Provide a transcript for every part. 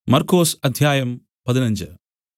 മർക്കൊസ് അധ്യായം പതിനഞ്ച്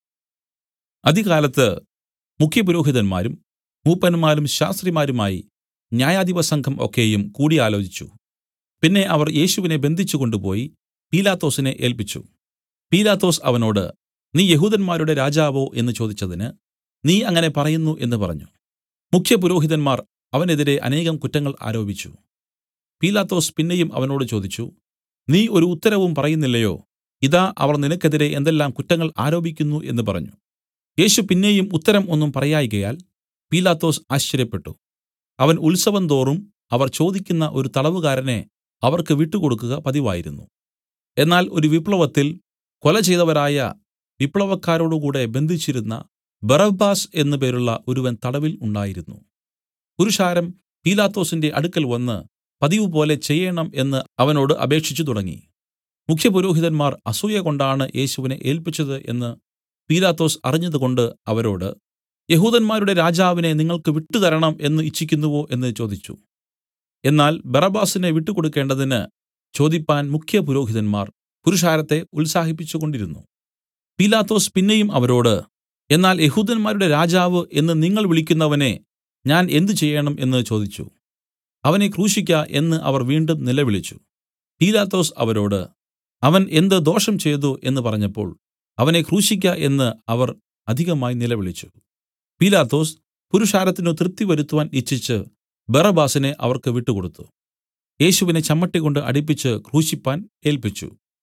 അതികാലത്ത് മുഖ്യപുരോഹിതന്മാരും മൂപ്പന്മാരും ശാസ്ത്രിമാരുമായി ന്യായാധിപസംഘം ഒക്കെയും കൂടിയാലോചിച്ചു പിന്നെ അവർ യേശുവിനെ ബന്ധിച്ചു കൊണ്ടുപോയി പീലാത്തോസിനെ ഏല്പിച്ചു പീലാത്തോസ് അവനോട് നീ യെഹൂദന്മാരുടെ രാജാവോ എന്നു ചോദിച്ചതിന് നീ അങ്ങനെ പറയുന്നു എന്നു പറഞ്ഞു മുഖ്യപുരോഹിതന്മാർ അവനെതിരെ അനേകം കുറ്റങ്ങൾ ആരോപിച്ചു പീലാത്തോസ് പിന്നെയും അവനോട് ചോദിച്ചു നീ ഒരു ഉത്തരവും പറയുന്നില്ലയോ ഇതാ അവർ നിനക്കെതിരെ എന്തെല്ലാം കുറ്റങ്ങൾ ആരോപിക്കുന്നു എന്നു പറഞ്ഞു യേശു പിന്നെയും ഉത്തരം ഒന്നും പറയായ്കയാൽ പീലാത്തോസ് ആശ്ചര്യപ്പെട്ടു അവൻ ഉത്സവം തോറും അവർ ചോദിക്കുന്ന ഒരു തടവുകാരനെ അവർക്ക് വിട്ടുകൊടുക്കുക പതിവായിരുന്നു എന്നാൽ ഒരു വിപ്ലവത്തിൽ കൊല ചെയ്തവരായ വിപ്ലവക്കാരോടുകൂടെ ബന്ധിച്ചിരുന്ന ബറബ്ബാസ് എന്നു പേരുള്ള ഒരുവൻ തടവിൽ ഉണ്ടായിരുന്നു പുരുഷാരം പീലാത്തോസിന്റെ അടുക്കൽ വന്ന് പതിവുപോലെ ചെയ്യേണം എന്ന് അവനോട് അപേക്ഷിച്ചു തുടങ്ങി മുഖ്യപുരോഹിതന്മാർ അസൂയകൊണ്ടാണ് യേശുവിനെ ഏല്പിച്ചത് എന്ന് പീലാത്തോസ് അറിഞ്ഞതുകൊണ്ട് അവരോട് യെഹൂദന്മാരുടെ രാജാവിനെ നിങ്ങൾക്ക് വിട്ടുതരണം എന്ന് ഇച്ഛിക്കുന്നുവോ എന്ന് ചോദിച്ചു എന്നാൽ ബറബ്ബാസിനെ വിട്ടുകൊടുക്കേണ്ടതിന് ചോദിപ്പാൻ മുഖ്യപുരോഹിതന്മാർ പുരുഷാരത്തെ ഉത്സാഹിപ്പിച്ചുകൊണ്ടിരുന്നു പീലാത്തോസ് പിന്നെയും അവരോട് എന്നാൽ യെഹൂദന്മാരുടെ രാജാവ് എന്ന് നിങ്ങൾ വിളിക്കുന്നവനെ ഞാൻ എന്ത് ചെയ്യേണം എന്ന് ചോദിച്ചു അവനെ ക്രൂശിക്ക എന്ന് അവർ വീണ്ടും നിലവിളിച്ചു പീലാത്തോസ് അവരോട് അവൻ എന്ത് ദോഷം ചെയ്തു എന്ന് പറഞ്ഞപ്പോൾ അവനെ ക്രൂശിക്ക എന്ന് അവർ അധികമായി നിലവിളിച്ചു പീലാത്തോസ് പുരുഷാരത്തിനു തൃപ്തി വരുത്തുവാൻ ഇച്ഛിച്ച് ബറബ്ബാസിനെ അവർക്ക് വിട്ടുകൊടുത്തു യേശുവിനെ ചമ്മട്ടികൊണ്ട് അടിപ്പിച്ച് ക്രൂശിപ്പാൻ ഏല്പിച്ചു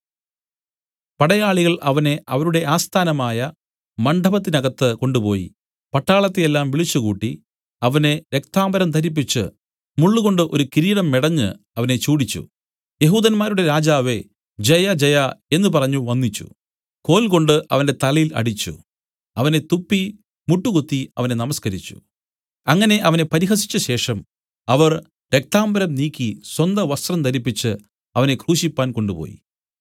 പടയാളികൾ അവനെ അവരുടെ ആസ്ഥാനമായ മണ്ഡപത്തിനകത്ത് കൊണ്ടുപോയി പട്ടാളത്തെയെല്ലാം വിളിച്ചുകൂട്ടി അവനെ രക്താംബരം ധരിപ്പിച്ച് മുള്ളുകൊണ്ട് ഒരു കിരീടം മെടഞ്ഞ് അവനെ ചൂടിച്ചു യഹൂദന്മാരുടെ രാജാവേ ജയ ജയ എന്ന് പറഞ്ഞു വന്ദിച്ചു കോൽ കൊണ്ട് അവന്റെ തലയിൽ അടിച്ചു അവനെ തുപ്പി മുട്ടുകുത്തി അവനെ നമസ്കരിച്ചു അങ്ങനെ അവനെ പരിഹസിച്ച ശേഷം അവർ രക്താംബരം നീക്കി സ്വന്ത വസ്ത്രം ധരിപ്പിച്ച് അവനെ ക്രൂശിപ്പാൻ കൊണ്ടുപോയി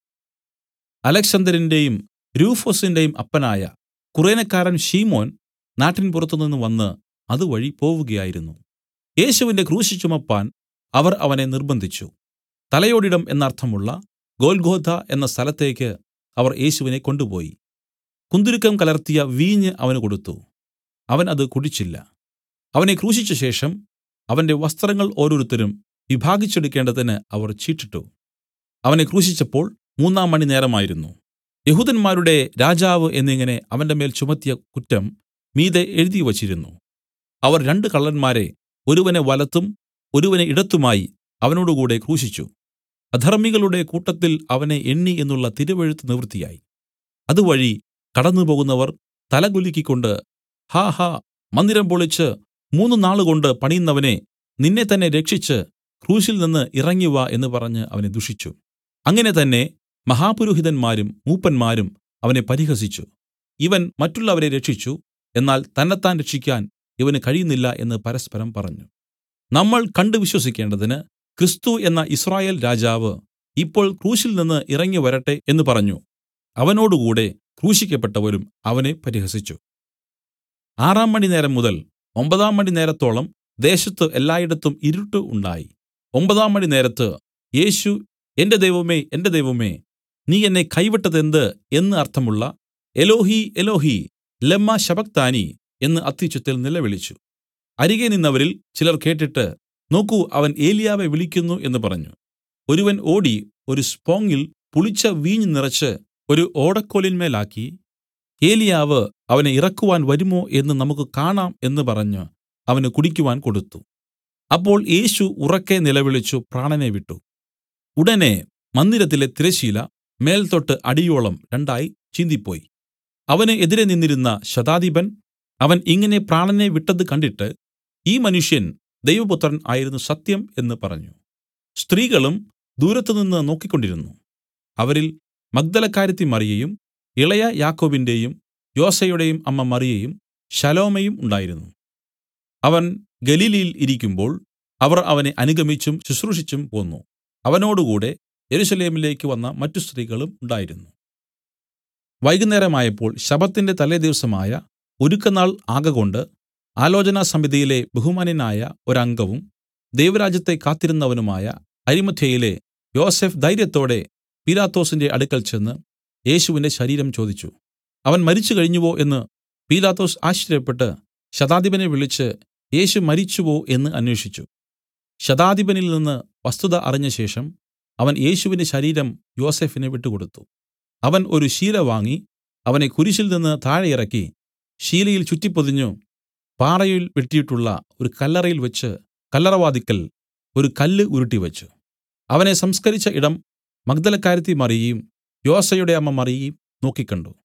അലക്സന്തരിന്റെയും രൂഫൊസിന്റെയും അപ്പനായ കുറേനക്കാരൻ ശീമോൻ നാട്ടിൻ പുറത്തുനിന്ന് വന്ന് അതുവഴി പോവുകയായിരുന്നു യേശുവിന്റെ ക്രൂശ് ചുമപ്പാൻ അവർ അവനെ നിർബന്ധിച്ചു തലയോടിടം എന്നർത്ഥമുള്ള ഗോൽഗോഥ എന്ന സ്ഥലത്തേക്ക് അവർ യേശുവിനെ കൊണ്ടുപോയി കുന്തുരുക്കം കലർത്തിയ വീഞ്ഞ് അവന് കൊടുത്തു അവൻ അത് കുടിച്ചില്ല അവനെ ക്രൂശിച്ച ശേഷം അവന്റെ വസ്ത്രങ്ങൾ ഓരോരുത്തരും വിഭാഗിച്ചെടുക്കേണ്ടതിന് അവർ ചീട്ടിട്ടു അവനെ ക്രൂശിച്ചപ്പോൾ മൂന്നാം മണി നേരമായിരുന്നു യഹൂദന്മാരുടെ രാജാവ് എന്നിങ്ങനെ അവന്റെ മേൽ ചുമത്തിയ കുറ്റം മീതെ എഴുതി വച്ചിരുന്നു അവർ രണ്ട് കള്ളന്മാരെ ഒരുവനെ വലത്തും ഒരുവനെ ഇടത്തുമായി അവനോടുകൂടെ ക്രൂശിച്ചു അധർമ്മികളുടെ കൂട്ടത്തിൽ അവനെ എണ്ണി എന്നുള്ള തിരുവെഴുത്ത് നിവൃത്തിയായി അതുവഴി കടന്നുപോകുന്നവർ തലകുലുക്കിക്കൊണ്ട് ഹാ ഹാ മന്ദിരം പൊളിച്ച് മൂന്ന് നാളുകൊണ്ട് പണിയുന്നവനെ നിന്നെ തന്നെ രക്ഷിച്ച് ക്രൂശിൽ നിന്ന് ഇറങ്ങി വാ എന്ന് പറഞ്ഞ് അവനെ ദുഷിച്ചു അങ്ങനെ തന്നെ മഹാപുരോഹിതന്മാരും മൂപ്പന്മാരും അവനെ പരിഹസിച്ചു ഇവൻ മറ്റുള്ളവരെ രക്ഷിച്ചു എന്നാൽ തന്നെത്താൻ രക്ഷിക്കാൻ ഇവന് കഴിയുന്നില്ല എന്ന് പരസ്പരം പറഞ്ഞു നമ്മൾ കണ്ടു വിശ്വസിക്കേണ്ടതിന് ക്രിസ്തു എന്ന ഇസ്രായേൽ രാജാവ് ഇപ്പോൾ ക്രൂശിൽ നിന്ന് ഇറങ്ങി വരട്ടെ എന്ന് പറഞ്ഞു അവനോടുകൂടെ ക്രൂശിക്കപ്പെട്ടവരും അവനെ പരിഹസിച്ചു ആറാം മണി നേരം മുതൽ ഒമ്പതാം മണി നേരത്തോളം ദേശത്ത് എല്ലായിടത്തും ഇരുട്ട് ഉണ്ടായി ഒമ്പതാം മണി നേരത്ത് യേശു എന്റെ ദൈവമേ എന്റെ ദൈവമേ നീ എന്നെ കൈവിട്ടതെന്ത് എന്ന് അർത്ഥമുള്ള എലോഹി എലോഹി ലമ്മ ശബക്താനി എന്ന് അത്യുച്ചത്തിൽ നിലവിളിച്ചു അരികെ നിന്നവരിൽ ചിലർ കേട്ടിട്ട് നോക്കൂ അവൻ ഏലിയാവെ വിളിക്കുന്നു എന്ന് പറഞ്ഞു ഒരുവൻ ഓടി ഒരു സ്പോങ്ങിൽ പുളിച്ച വീഞ്ഞ് നിറച്ച് ഒരു ഓടക്കോലിന്മേലാക്കി ഏലിയാവ് അവനെ ഇറക്കുവാൻ വരുമോ എന്ന് നമുക്ക് കാണാം എന്ന് പറഞ്ഞ് അവന് കുടിക്കുവാൻ കൊടുത്തു അപ്പോൾ യേശു ഉറക്കെ നിലവിളിച്ചു പ്രാണനെ വിട്ടു ഉടനെ മന്ദിരത്തിലെ തിരശീല മേൽതൊട്ട് അടിയോളം രണ്ടായി ചീന്തിപ്പോയി അവന് എതിരെ നിന്നിരുന്ന ശതാധിപൻ അവൻ ഇങ്ങനെ പ്രാണനെ വിട്ടത് കണ്ടിട്ട് ഈ മനുഷ്യൻ ദൈവപുത്രൻ ആയിരുന്നു സത്യം എന്ന് പറഞ്ഞു സ്ത്രീകളും ദൂരത്തുനിന്ന് നോക്കിക്കൊണ്ടിരുന്നു അവരിൽ മഗ്ദലക്കാരത്തി മറിയയും ഇളയ യാക്കോബിന്റെയും യോസയുടെയും അമ്മ മറിയയും ശലോമയും ഉണ്ടായിരുന്നു അവൻ ഗലീലയിൽ ഇരിക്കുമ്പോൾ അവർ അവനെ അനുഗമിച്ചും ശുശ്രൂഷിച്ചും പോന്നു അവനോടുകൂടെ യെരൂശലേമിലേക്ക് വന്ന മറ്റു സ്ത്രീകളും ഉണ്ടായിരുന്നു വൈകുന്നേരമായപ്പോൾ ശബത്തിന്റെ തലേദിവസമായ ഒരുക്കനാൾ ആകകൊണ്ട് ആലോചനാസമിതിയിലെ ബഹുമാന്യനായ ഒരംഗവും ദൈവരാജ്യത്തെ കാത്തിരുന്നവനുമായ അരിമത്ഥ്യയിലെ യോസഫ് ധൈര്യത്തോടെ പീലാത്തോസിന്റെ അടുക്കൽ ചെന്ന് യേശുവിന്റെ ശരീരം ചോദിച്ചു അവൻ മരിച്ചു കഴിഞ്ഞുവോ എന്ന് പീലാത്തോസ് ആശ്ചര്യപ്പെട്ട് ശതാധിപനെ വിളിച്ച് യേശു മരിച്ചുവോ എന്ന് അന്വേഷിച്ചു ശതാധിപനിൽ നിന്ന് വസ്തുത അറിഞ്ഞശേഷം അവൻ യേശുവിന്റെ ശരീരം യോസഫിന് വിട്ടുകൊടുത്തു അവൻ ഒരു ശീല വാങ്ങി അവനെ കുരിശിൽ നിന്ന് താഴെ ഇറക്കി ശീലയിൽ ചുറ്റിപ്പൊതിഞ്ഞു പാറയിൽ വെട്ടിയിട്ടുള്ള ഒരു കല്ലറയിൽ വെച്ച് കല്ലറവാതിക്കൽ ഒരു കല്ല് ഉരുട്ടിവച്ചു അവനെ സംസ്കരിച്ച ഇടം മഗ്ദലക്കാരത്തി മറിയയും യോസയുടെ അമ്മ മറിയയും നോക്കിക്കണ്ടു